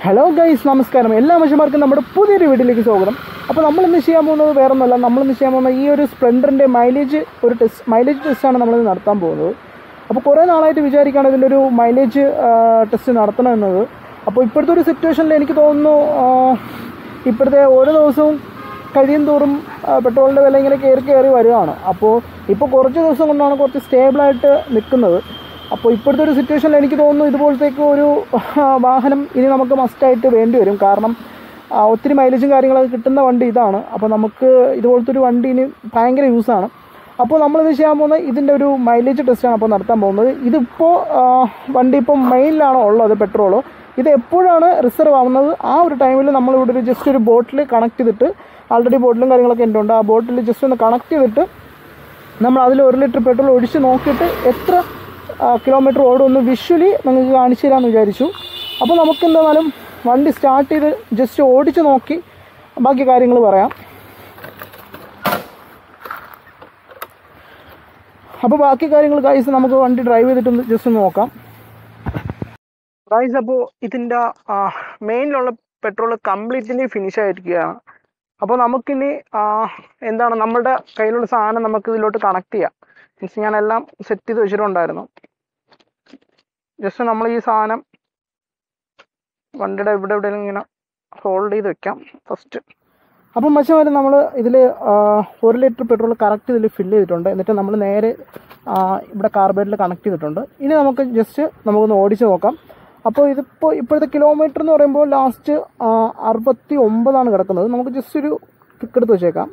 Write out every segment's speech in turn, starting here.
Hello guys നമസ്കാരം എല്ലാ മനുഷ്യന്മാർക്കും നമ്മുടെ പുതിയൊരു വീട്ടിലേക്ക് സ്വാഗതം അപ്പോൾ നമ്മൾ ഇന്ന് ചെയ്യാൻ പോകുന്നത് വേറെ ഒന്നുമല്ല നമ്മൾ ഇന്ന് ചെയ്യാൻ പോകുന്ന ഈ ഒരു സ്പ്ലെൻഡറിൻ്റെ മൈലേജ് ഒരു ടെസ്റ്റ് മൈലേജ് ടെസ്റ്റാണ് നമ്മളിന്ന് നടത്താൻ പോകുന്നത് അപ്പോൾ കുറേ നാളായിട്ട് വിചാരിക്കുകയാണ് ഇതിൻ്റെ ഒരു മൈലേജ് ടെസ്റ്റ് നടത്തണമെന്നത് അപ്പോൾ ഇപ്പോഴത്തെ ഒരു സിറ്റുവേഷനിൽ എനിക്ക് തോന്നുന്നു ആ, ഇപ്പോഴത്തെ ഓരോ ദിവസവും കഴിയും തോറും ആ, പെട്രോളിൻ്റെ വില ഇങ്ങനെ കയറി കയറി വരികയാണ് അപ്പോൾ ഇപ്പോൾ കുറച്ച് ദിവസം കൊണ്ടാണ് കുറച്ച് സ്റ്റേബിളായിട്ട് നിൽക്കുന്നത് അപ്പോൾ ഇപ്പോഴത്തെ ഒരു സിറ്റുവേഷനിൽ എനിക്ക് തോന്നുന്നു ഇതുപോലത്തേക്ക് ഒരു ആ, വാഹനം ഇനി നമുക്ക് മസ്റ്റായിട്ട് വേണ്ടി വരും കാരണം ആ, ഒത്തിരി മൈലേജും കാര്യങ്ങളൊക്കെ കിട്ടുന്ന വണ്ടി ഇതാണ് അപ്പോൾ നമുക്ക് ഇതുപോലത്തെ ഒരു വണ്ടി ഇനി ഭയങ്കര യൂസാണ് അപ്പോൾ നമ്മളിത് ചെയ്യാൻ പോകുന്നത് ഇതിൻ്റെ ഒരു മൈലേജ് ടെസ്റ്റാണ് അപ്പോൾ നടത്താൻ പോകുന്നത് ഇതിപ്പോൾ ആ, വണ്ടി ഇപ്പോൾ മെയിനിലാണ് ഉള്ളത് പെട്രോള് ഇത് എപ്പോഴാണ് റിസർവ് ആവുന്നത് ആ ഒരു ടൈമിൽ നമ്മളിവിടെ ഒരു ജസ്റ്റ് ഒരു ബോട്ടിൽ കണക്ട് ചെയ്തിട്ട് ആൾറെഡി ബോട്ടിലും കാര്യങ്ങളൊക്കെ എൻ്റെ ഉണ്ട് ആ ബോട്ടിൽ ജസ്റ്റ് ഒന്ന് കണക്ട് ചെയ്തിട്ട് നമ്മൾ അതിൽ ഒരു ലിറ്റർ പെട്രോൾ ഒഴിച്ച് നോക്കിയിട്ട് എത്ര കിലോമീറ്റർ ഓടുമെന്ന് വിഷ്വലി നിങ്ങൾക്ക് കാണിച്ചു തരാമെന്ന് വിചാരിച്ചു അപ്പോൾ നമുക്ക് എന്തായാലും വണ്ടി സ്റ്റാർട്ട് ചെയ്ത് ജസ്റ്റ് ഓടിച്ച് നോക്കി ബാക്കി കാര്യങ്ങൾ പറയാം അപ്പോൾ ബാക്കി കാര്യങ്ങൾ ഗൈസ് നമുക്ക് വണ്ടി ഡ്രൈവ് ചെയ്തിട്ടൊന്ന് ജസ്റ്റ് ഒന്ന് നോക്കാം ഗൈസ് അപ്പോൾ ഇതിൻ്റെ മെയിനിലുള്ള പെട്രോൾ കംപ്ലീറ്റ്ലി ഫിനിഷ് ആയിരിക്കുകയാണ് അപ്പോൾ നമുക്കിനി ആ, എന്താണ് നമ്മുടെ കയ്യിലുള്ള സാധനം നമുക്ക് ഇതിലോട്ട് കണക്ട് ചെയ്യാം മീൻസ് ഞാൻ എല്ലാം സെറ്റ് ചെയ്ത് വെച്ചിട്ടുണ്ടായിരുന്നു ജസ്റ്റ് നമ്മൾ ഈ സാധനം വണ്ടിയുടെ ഇവിടെ എവിടെയെങ്കിലും ഇങ്ങനെ ഹോൾഡ് ചെയ്ത് വെക്കാം ഫസ്റ്റ് അപ്പം മച്ചമാര് നമ്മൾ ഇതിൽ ഒരു ലിറ്റർ പെട്രോൾ കറക്റ്റ് ഇതിൽ ഫില്ല് ചെയ്തിട്ടുണ്ട് എന്നിട്ട് നമ്മൾ നേരെ ആ, ഇവിടെ കാർബേറ്റിൽ കണക്ട് ചെയ്തിട്ടുണ്ട് ഇനി നമുക്ക് ജസ്റ്റ് നമുക്കൊന്ന് ഓടിച്ച് നോക്കാം അപ്പോൾ ഇതിപ്പോൾ ഇപ്പോഴത്തെ കിലോമീറ്റർ എന്ന് പറയുമ്പോൾ ലാസ്റ്റ് അറുപത്തി ഒമ്പതാണ് കിടക്കുന്നത് നമുക്ക് ജസ്റ്റ് ഒരു പിക്ക് എടുത്ത് വെച്ചേക്കാം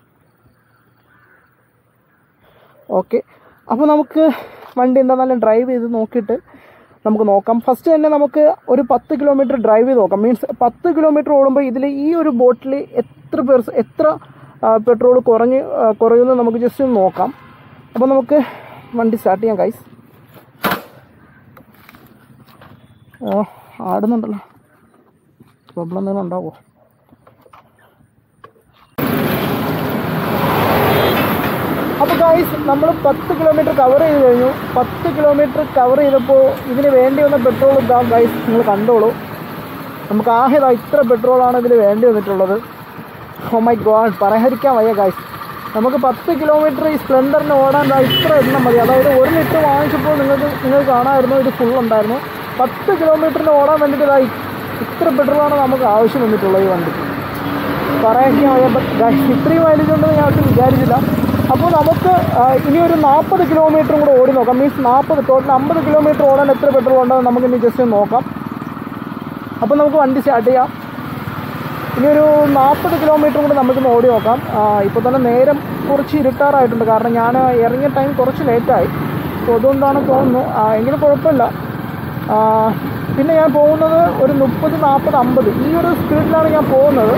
ഓക്കെ അപ്പോൾ നമുക്ക് വണ്ടി എന്താണെന്നാലും ഡ്രൈവ് ചെയ്ത് നോക്കിയിട്ട് നമുക്ക് നോക്കാം ഫസ്റ്റ് തന്നെ നമുക്ക് ഒരു പത്ത് കിലോമീറ്റർ ഡ്രൈവ് ചെയ്ത് നോക്കാം മീൻസ് പത്ത് കിലോമീറ്റർ ഓടുമ്പോൾ ഇതിൽ ഈ ഒരു ബോട്ടിൽ എത്ര പേർ എത്ര പെട്രോൾ കുറഞ്ഞ് ആ, കുറയുമെന്ന് നമുക്ക് ജസ്റ്റ് ഒന്ന് നോക്കാം അപ്പോൾ നമുക്ക് വണ്ടി സ്റ്റാർട്ട് ചെയ്യാം ഗൈസ് ഓ ആടുന്നുണ്ടല്ലോ പ്രോബ്ലം എന്തെങ്കിലും ഉണ്ടാവോ അപ്പോൾ ഗൈസ് നമ്മൾ പത്ത് കിലോമീറ്റർ കവർ ചെയ്ത് കഴിഞ്ഞു പത്ത് കിലോമീറ്റർ കവർ ചെയ്തപ്പോൾ ഇതിന് വേണ്ടി വന്ന പെട്രോൾ ഇതാ ഗൈസ് നിങ്ങൾ കണ്ടോളൂ നമുക്ക് ആകെ ഇതാ ഇത്ര പെട്രോളാണ് ഇതിന് വേണ്ടി വന്നിട്ടുള്ളത് ഓ മൈ ഗോഡ് പറയാതിരിക്കാൻ വയ്യ ഗൈസ് നമുക്ക് പത്ത് കിലോമീറ്റർ ഈ സ്പ്ലെൻഡറിന് ഓടാൻ ദാ ഇത്ര എണ്ണം മതി അതായത് ഒരു ലിറ്റർ വാങ്ങിച്ചപ്പോൾ നിങ്ങൾക്ക് നിങ്ങൾക്ക് കാണാമായിരുന്നു ഇത് ഫുൾ ഉണ്ടായിരുന്നു പത്ത് കിലോമീറ്ററിന് ഓടാൻ വേണ്ടിയിട്ട് ഇതാ ഇത്ര പെട്രോളാണ് നമുക്ക് ആവശ്യം വന്നിട്ടുള്ളത് ഈ വണ്ടിക്ക് പറയാൻ വയ്യ ബട്ട് ഗൈസ് ഇത്രയും മൈലേജ് ഉണ്ടെന്ന് ഞാൻ ഒട്ടും വിചാരിച്ചില്ല അപ്പോൾ നമുക്ക് ആ, ഇനി ഒരു നാൽപ്പത് കിലോമീറ്ററും കൂടെ ഓടി നോക്കാം മീൻസ് നാൽപ്പത് ടോട്ടൽ അമ്പത് കിലോമീറ്റർ ഓടാൻ എത്ര പെട്രോൾ ഉണ്ടെന്ന് നമുക്ക് ഇനി ജസ്റ്റ് ഒന്ന് നോക്കാം അപ്പോൾ നമുക്ക് വണ്ടി സ്റ്റാർട്ട് ചെയ്യാം ഇനി ഒരു നാൽപ്പത് കിലോമീറ്റർ കൂടെ നമുക്കൊന്ന് ഓടി നോക്കാം ഇപ്പോൾ തന്നെ നേരം കുറച്ച് ഇരുട്ടാറായിട്ടുണ്ട് കാരണം ഞാൻ ഇറങ്ങിയ ടൈം കുറച്ച് ലേറ്റായി അപ്പോൾ അതുകൊണ്ടാണ് തോന്നുന്നു ആ, എങ്കിലും കുഴപ്പമില്ല ആ, പിന്നെ ഞാൻ പോകുന്നത് ഒരു മുപ്പത് നാൽപ്പത് അമ്പത് ഈ ഒരു സ്പീഡിലാണ് ഞാൻ പോകുന്നത്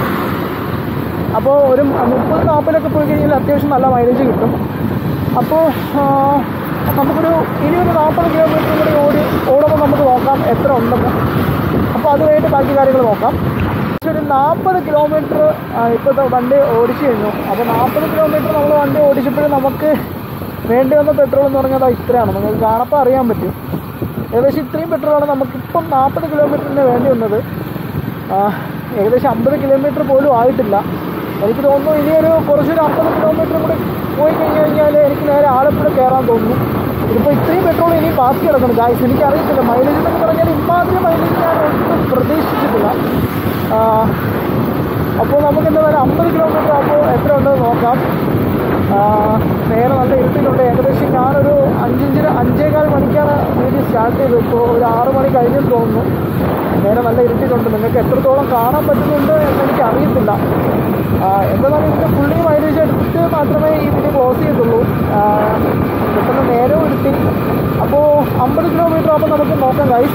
അപ്പോൾ ഒരു മുപ്പത് നാൽപ്പതിലൊക്കെ പോയി കഴിഞ്ഞാൽ അത്യാവശ്യം നല്ല മൈലേജ് കിട്ടും അപ്പോൾ ആ, നമുക്കൊരു ഇനി ഒരു നാൽപ്പത് കിലോമീറ്റർ കൂടി ഓടി ഓടുമ്പോൾ നമുക്ക് നോക്കാം എത്ര ഉണ്ടെന്ന് അപ്പോൾ അത് കഴിഞ്ഞിട്ട് ബാക്കി കാര്യങ്ങൾ നോക്കാം പക്ഷേ ഒരു നാൽപ്പത് കിലോമീറ്റർ ഇപ്പോഴത്തെ വണ്ടി ഓടിച്ചു കഴിഞ്ഞു അപ്പോൾ നാൽപ്പത് കിലോമീറ്റർ നമ്മൾ വണ്ടി ഓടിച്ചപ്പോഴും നമുക്ക് വേണ്ടി വന്ന പെട്രോൾ എന്ന് പറഞ്ഞാൽ ദാ ഇത്രയാണ് നിങ്ങൾക്ക് കാണപ്പോൾ അറിയാൻ പറ്റും ഏകദേശം ഇത്രയും പെട്രോളാണ് നമുക്കിപ്പം നാൽപ്പത് കിലോമീറ്ററിന് വേണ്ടി വന്നത് ആ, ഏകദേശം അമ്പത് കിലോമീറ്റർ പോലും ആയിട്ടില്ല എനിക്ക് തോന്നുന്നു ഇനി ഒരു കുറച്ചൊരു അമ്പത് കിലോമീറ്റർ കൂടി പോയി കഴിഞ്ഞ് കഴിഞ്ഞാൽ എനിക്ക് നേരെ ആലപ്പുഴ കയറാൻ തോന്നുന്നു ഇതിപ്പോൾ ഇത്രയും പെട്രോൾ ഇനി ബാക്കി കിടക്കുന്നു ഗായ്സ് എനിക്ക് അറിയത്തില്ല മൈലേജ് എന്നൊക്കെ പറഞ്ഞാൽ ഇമാതിരി മൈലേജ് ഞാൻ ഒട്ടും പ്രതീക്ഷിച്ചിട്ടില്ല ആ, അപ്പോൾ നമുക്ക് എന്താ പറയുക അമ്പത് കിലോമീറ്റർ ആകുമ്പോൾ എത്ര ഉണ്ടെന്ന് നോക്കാം ആ, നേരെ നല്ല ഇരുട്ടിലുണ്ട് ഏകദേശം ഞാനൊരു അഞ്ചഞ്ചര അഞ്ചേകാൽ മണിക്കാണ് വീഡിയോ സ്റ്റാർട്ട് ചെയ്തത് ഇപ്പോൾ ഒരു ആറ് മണി കഴിഞ്ഞെന്ന് തോന്നുന്നു നേരെ നല്ല ഇരുട്ടിലുണ്ട് നിങ്ങൾക്ക് എത്രത്തോളം കാണാൻ പറ്റുന്നുണ്ട് എന്ന് എനിക്ക് അറിയത്തില്ല ആ, എന്തായാലും ഇതിൻ്റെ ഫുള്ളി മൈലേജ് എടുത്തിട്ട് മാത്രമേ ഈ വീഡിയോ ക്ലോസ് ചെയ്യത്തുള്ളൂ ആ, പെട്ടെന്ന് നേരവും ഇരുട്ടി അപ്പോൾ അമ്പത് കിലോമീറ്റർ ആകുമ്പോൾ നമുക്ക് നോക്കാം ഗൈസ്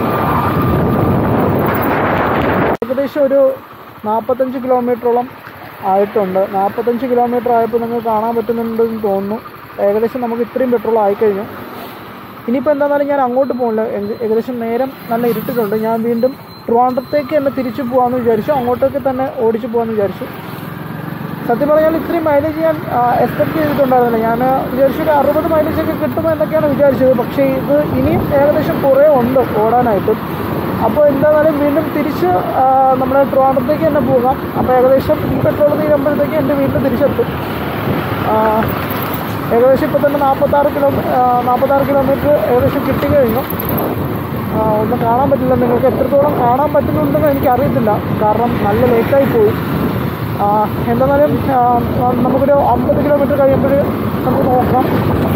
ഏകദേശം ഒരു നാൽപ്പത്തഞ്ച് കിലോമീറ്ററോളം ആയിട്ടുണ്ട് നാൽപ്പത്തഞ്ച് കിലോമീറ്റർ ആയപ്പോൾ നിങ്ങൾക്ക് കാണാൻ പറ്റുന്നുണ്ടെന്ന് തോന്നുന്നു ഏകദേശം നമുക്ക് ഇത്രയും പെട്രോൾ ആയിക്കഴിഞ്ഞു ഇനിയിപ്പോൾ എന്താണെന്നാലും ഞാൻ അങ്ങോട്ട് പോകില്ല ഏക- ഏകദേശം നേരം നല്ല ഇരുട്ടിട്ടുണ്ട് ഞാൻ വീണ്ടും ട്രിവാൻഡ്രത്തേക്ക് തന്നെ തിരിച്ചു പോകാമെന്ന് വിചാരിച്ചു അങ്ങോട്ടേക്ക് തന്നെ ഓടിച്ചു പോകാമെന്ന് വിചാരിച്ചു സത്യം പറഞ്ഞാൽ ഇത്രയും മൈലേജ് ഞാൻ എക്സ്പെക്ട് ചെയ്തിട്ടുണ്ടായിരുന്നില്ല ഞാൻ വിചാരിച്ചു ഒരു അറുപത് മൈലേജ് ഒക്കെ കിട്ടുമോ എന്നൊക്കെയാണ് വിചാരിച്ചത് പക്ഷേ ഇത് ഇനിയും ഏകദേശം കുറേ ഉണ്ട് ഓടാനായിട്ട് അപ്പോൾ എന്തായാലും വീണ്ടും തിരിച്ച് ആ, നമ്മുടെ ട്രിവാൻഡ്രത്തേക്ക് തന്നെ പോകാം അപ്പോൾ ഏകദേശം ഈ പെട്രോൾ തീരുമ്പോഴത്തേക്ക് എൻ്റെ വീട്ടിൽ തിരിച്ചെത്തും ആ, ഏകദേശം ഇപ്പോൾ തന്നെ നാൽപ്പത്താറ് കിലോ നാൽപ്പത്താറ് കിലോമീറ്റർ ഏകദേശം കിട്ടിക്കഴിഞ്ഞു ആ, ഒന്നും കാണാൻ പറ്റില്ല നിങ്ങൾക്ക് എത്രത്തോളം കാണാൻ പറ്റുന്നുണ്ടെന്ന് എനിക്കറിയത്തില്ല കാരണം നല്ല ലേറ്റായി പോയി ആ, എന്തായാലും ആ, നമുക്കൊരു അമ്പത് കിലോമീറ്റർ കഴിയുമ്പോൾ നമുക്ക് നോക്കാം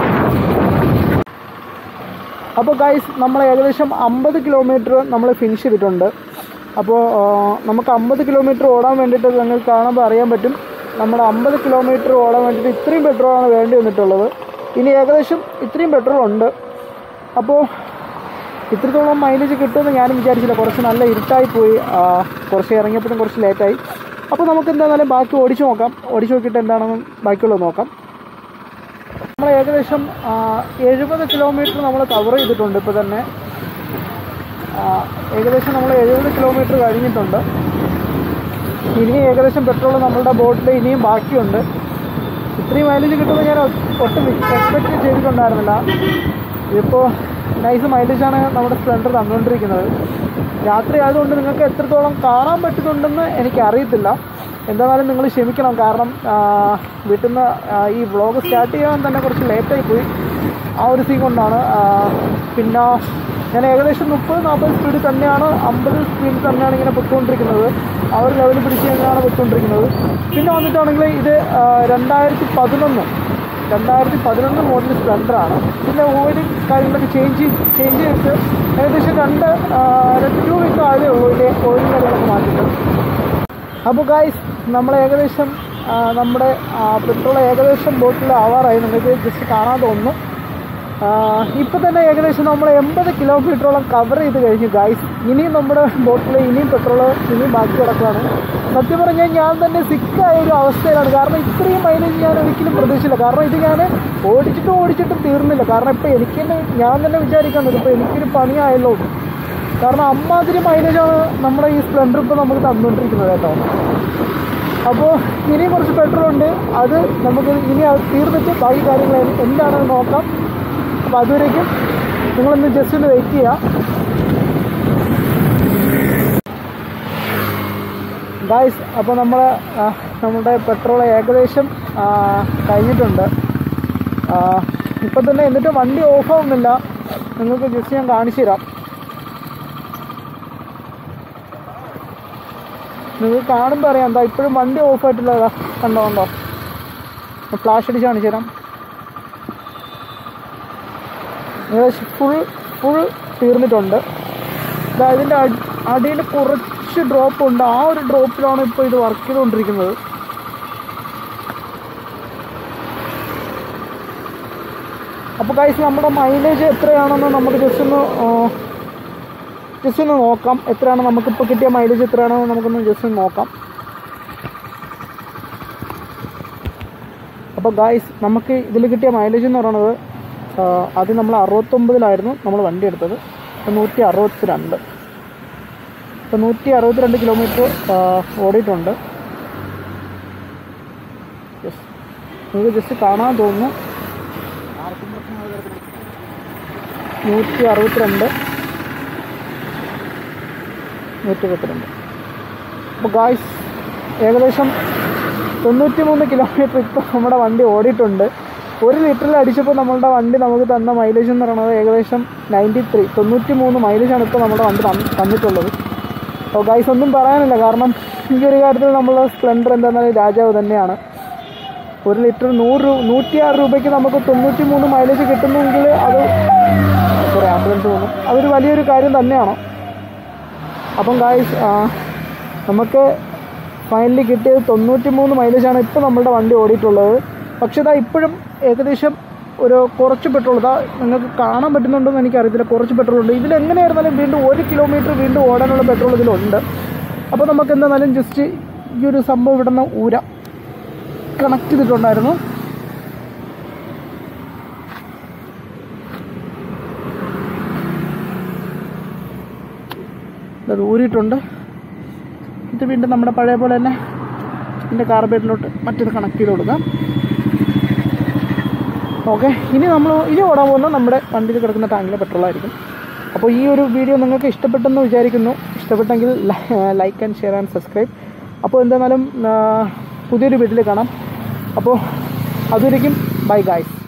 അപ്പോൾ ഗൈസ് നമ്മൾ ഏകദേശം അമ്പത് കിലോമീറ്റർ നമ്മൾ ഫിനിഷ് ചെയ്തിട്ടുണ്ട് അപ്പോൾ ആ, നമുക്ക് അമ്പത് കിലോമീറ്റർ ഓടാൻ വേണ്ടിയിട്ട് നിങ്ങൾക്ക് കാണുമ്പോൾ അറിയാൻ പറ്റും നമ്മൾ അമ്പത് കിലോമീറ്റർ ഓടാൻ വേണ്ടിയിട്ട് ഇത്രയും പെട്രോളാണ് വേണ്ടി വന്നിട്ടുള്ളത് ഇനി ഏകദേശം ഇത്രയും പെട്രോൾ ഉണ്ട് അപ്പോൾ ഇത്രത്തോളം മൈലേജ് കിട്ടുമെന്ന് ഞാനും വിചാരിച്ചില്ല കുറച്ച് നല്ല ഇരുട്ടായി പോയി ആ, കുറച്ച് ഇറങ്ങിയപ്പോഴും കുറച്ച് ലേറ്റായി അപ്പോൾ നമുക്ക് എന്തായാലും ബാക്കി ഓടിച്ചു നോക്കാം ഓടിച്ചു നോക്കിയിട്ട് എന്താണെന്ന് ബാക്കിയുള്ളത് നോക്കാം നമ്മൾ ഏകദേശം എഴുപത് കിലോമീറ്റർ നമ്മൾ കവർ ചെയ്തിട്ടുണ്ട് ഇപ്പോൾ തന്നെ ആ, ഏകദേശം നമ്മൾ എഴുപത് കിലോമീറ്റർ കഴിഞ്ഞിട്ടുണ്ട് ഇനി ഏകദേശം പെട്രോൾ നമ്മളുടെ ബോട്ടിൽ ഇനിയും ബാക്കിയുണ്ട് ഇത്രയും മൈലേജ് കിട്ടുമെന്ന് ഞാൻ ഒ- ഒട്ടും എക്സ്പെക്റ്റ് ചെയ്തിട്ടുണ്ടായിരുന്നില്ല ഇതിപ്പോൾ നൈസ് മൈലേജാണ് നമ്മുടെ സ്പ്ലെൻഡർ തന്നുകൊണ്ടിരിക്കുന്നത് രാത്രി ആയതുകൊണ്ട് നിങ്ങൾക്ക് എത്രത്തോളം കാണാൻ പറ്റുന്നുണ്ടെന്ന് എനിക്ക് അറിയത്തില്ല എന്തായാലും നിങ്ങൾ ക്ഷമിക്കണം കാരണം ആ, വീട്ടിൽ നിന്ന് ആ, ഈ വ്ളോഗ് സ്റ്റാർട്ട് ചെയ്യാൻ തന്നെ കുറച്ച് ലേറ്റായി പോയി ആ ഒരു സീൻ കൊണ്ടാണ് ആ, പിന്നെ ഞാൻ ഏകദേശം മുപ്പത് നാൽപ്പത് സ്പീഡിൽ തന്നെയാണ് അമ്പത് സ്പീഡിൽ തന്നെയാണ് ഇങ്ങനെ പൊയ്ക്കൊണ്ടിരിക്കുന്നത് ആ ഒരു ലെവലിൽ പിടിച്ച് തന്നെയാണ് പൊയ്ക്കൊണ്ടിരിക്കുന്നത് പിന്നെ വന്നിട്ടാണെങ്കിൽ ഇത് ആ, രണ്ടായിരത്തി പതിനൊന്ന് രണ്ടായിരത്തി പതിനൊന്ന് മോഡൽ സ്പ്ലെൻഡറാണ് പിന്നെ ഓയിൽ കാര്യങ്ങളൊക്കെ ചേഞ്ച് ചേഞ്ച് ചെയ്തിട്ട് ഏകദേശം രണ്ട് ആ, രണ്ട് ടു വീക്ക് ആയതേ ഉള്ളൂ ഇതിൻ്റെ ഓയിൽ കാര്യങ്ങളൊക്കെ മാറ്റിയിട്ട് അപ്പോൾ ഗായ്സ് നമ്മൾ ഏകദേശം ആ, നമ്മുടെ പെട്രോൾ ഏകദേശം ബോട്ടിൽ ആവാറായി നിങ്ങൾക്ക് ജസ്റ്റ് കാണാൻ തോന്നുന്നു ഇപ്പോൾ തന്നെ ഏകദേശം നമ്മൾ എൺപത് കിലോമീറ്ററോളം കവർ ചെയ്ത് കഴിഞ്ഞു ഗായ്സ് ഇനിയും നമ്മുടെ ബോട്ടിൽ ഇനിയും പെട്രോൾ ഇനിയും ബാക്കി കിടക്കുകയാണ് സത്യം പറഞ്ഞാൽ ഞാൻ തന്നെ സിക്കായ ഒരു അവസ്ഥയിലാണ് കാരണം ഇത്രയും മൈലേജ് ഞാൻ ഒരിക്കലും പ്രതീക്ഷിച്ചില്ല കാരണം ഇത് ഞാൻ ഓടിച്ചിട്ടും ഓടിച്ചിട്ടും തീർന്നില്ല കാരണം ഇപ്പോൾ എനിക്ക് തന്നെ ഞാൻ തന്നെ വിചാരിക്കുന്നത് ഇപ്പോൾ എനിക്കൊരു പണിയായല്ലോ എന്ന്. കാരണം അമ്മാതിരി മൈലേജാണ് നമ്മുടെ ഈ സ്പ്ലെൻഡർ ഇപ്പോൾ നമുക്ക് തന്നുകൊണ്ടിരിക്കുന്നത് കേട്ടോ അപ്പോൾ ഇനി കുറച്ച് പെട്രോൾ ഉണ്ട് അത് നമുക്ക് ഇനി അത് തീർന്നിട്ട് ബാക്കി കാര്യങ്ങൾ എന്ത് എന്താണെന്ന് നോക്കാം അപ്പോൾ അതുവരേക്കും നിങ്ങളൊന്ന് ജസ്റ്റ് ഒന്ന് വെയിറ്റ് ചെയ്യുക ഗായ്സ് അപ്പോൾ നമ്മൾ നമ്മുടെ പെട്രോൾ ഏകദേശം ആ, കഴിഞ്ഞിട്ടുണ്ട് ഇപ്പം തന്നെ എന്നിട്ട് വണ്ടി ഓഫ് ആവുന്നില്ല നിങ്ങൾക്ക് ജസ്റ്റ് ഞാൻ കാണിച്ചു തരാം നിങ്ങൾക്ക് കാണുമ്പോൾ അറിയാം എന്താ ഇപ്പോഴും വണ്ടി ഓഫ് ആയിട്ടുള്ളതാ കണ്ടോ കണ്ടോ ഫ്ലാഷ് അടിച്ച് കാണിച്ചു തരാം ഏകദേശം ഫുൾ ഫുൾ തീർന്നിട്ടുണ്ട് ഇതാ ഇതിൻ്റെ അടിയിൽ കുറച്ച് ഡ്രോപ്പ് ഉണ്ട് ആ ഒരു ഡ്രോപ്പിലാണ് ഇപ്പോൾ ഇത് വർക്ക് ചെയ്തുകൊണ്ടിരിക്കുന്നത് അപ്പോൾ കൈസ് നമ്മുടെ മൈലേജ് എത്രയാണെന്ന് നമുക്ക് ജസ്റ്റ് ഒന്ന് ജസ്റ്റ് ഒന്ന് നോക്കാം എത്രയാണ് നമുക്കിപ്പോൾ കിട്ടിയ മൈലേജ് എത്രയാണെന്ന് നമുക്കൊന്ന് ജസ്റ്റ് ഒന്ന് നോക്കാം അപ്പോൾ ഗായ്സ് നമുക്ക് ഇതിൽ കിട്ടിയ മൈലേജ് എന്ന് പറയുന്നത് ആ, ആദ്യം നമ്മൾ അറുപത്തൊമ്പതിലായിരുന്നു നമ്മൾ വണ്ടി എടുത്തത് ഇപ്പോൾ നൂറ്റി അറുപത്തി രണ്ട് ഇപ്പോൾ നൂറ്റി അറുപത്തിരണ്ട് കിലോമീറ്റർ ഓടിയിട്ടുണ്ട് യെസ് നിങ്ങൾക്ക് ജസ്റ്റ് കാണാൻ തോന്നുന്നു നൂറ്റി അറുപത്തിരണ്ട് നൂറ്റി ഇരുപത്തിരണ്ട് അപ്പോൾ ഗായ്സ് ഏകദേശം തൊണ്ണൂറ്റി മൂന്ന് കിലോമീറ്റർ ഇപ്പോൾ നമ്മുടെ വണ്ടി ഓടിയിട്ടുണ്ട് ഒരു ലിറ്ററിൽ അടിച്ചപ്പോൾ നമ്മളുടെ വണ്ടി നമുക്ക് തന്ന മൈലേജ് എന്ന് പറയുന്നത് ഏകദേശം നയൻറ്റി ത്രീ തൊണ്ണൂറ്റി മൂന്ന് മൈലേജാണ് ഇപ്പോൾ നമ്മുടെ വണ്ടി തന്ന് തന്നിട്ടുള്ളത് അപ്പോൾ ഗൈസ് ഒന്നും പറയാനില്ല കാരണം ഈ ഒരു കാര്യത്തിൽ നമ്മൾ സ്പ്ലെൻഡർ എന്താണെന്നാലും രാജാവ് തന്നെയാണ് ഒരു ലിറ്റർ നൂറ് രൂപ നൂറ്റിയാറ് രൂപയ്ക്ക് നമുക്ക് തൊണ്ണൂറ്റി മൂന്ന് മൈലേജ് കിട്ടുന്നെങ്കിൽ അത് സോറി ആംബുലൻസ് പോകുന്നു അതൊരു വലിയൊരു കാര്യം തന്നെയാണ് അപ്പം ഗായ്സ് നമുക്ക് ഫൈനലി കിട്ടിയത് തൊണ്ണൂറ്റി മൂന്ന് മൈലേജാണ് ഇപ്പോൾ നമ്മളുടെ വണ്ടി ഓടിയിട്ടുള്ളത് പക്ഷേ ഇതാ ഇപ്പോഴും ഏകദേശം ഒരു കുറച്ച് പെട്രോൾ ഇതാ നിങ്ങൾക്ക് കാണാൻ പറ്റുന്നുണ്ടോയെന്ന് എനിക്കറിയത്തില്ല കുറച്ച് പെട്രോൾ ഉണ്ട് ഇതിൽ എങ്ങനെയായിരുന്നാലും വീണ്ടും ഒരു കിലോമീറ്റർ വീണ്ടും ഓടാനുള്ള പെട്രോൾ ഇതിലുണ്ട് അപ്പോൾ നമുക്ക് എന്തായാലും ജസ്റ്റ് ഈ ഒരു സംഭവം ഇവിടെ നിന്ന് ഊരാം കണക്ട് ചെയ്തിട്ടുണ്ടായിരുന്നു ഇത് ഊരിയിട്ടുണ്ട് ഇത് വീണ്ടും നമ്മുടെ പഴയ പോലെ തന്നെ ഇതിൻ്റെ കാർബേറ്റിലോട്ട് മറ്റൊരു കണക്ട് ചെയ്ത് കൊടുക്കാം ഓക്കെ ഇനി നമ്മൾ ഇനി ഓടാൻ പോകുന്നത് നമ്മുടെ വണ്ടിയിൽ കിടക്കുന്ന ടാങ്കിലെ പെട്രോൾ ആയിരിക്കും അപ്പോൾ ഈ ഒരു വീഡിയോ നിങ്ങൾക്ക് ഇഷ്ടപ്പെട്ടെന്ന് വിചാരിക്കുന്നു ഇഷ്ടപ്പെട്ടെങ്കിൽ like and share and subscribe അപ്പോൾ എന്തായാലും ആ, പുതിയൊരു വീഡിയോയിൽ കാണാം അപ്പോൾ അതുവരെയും ബൈ ഗായ്സ്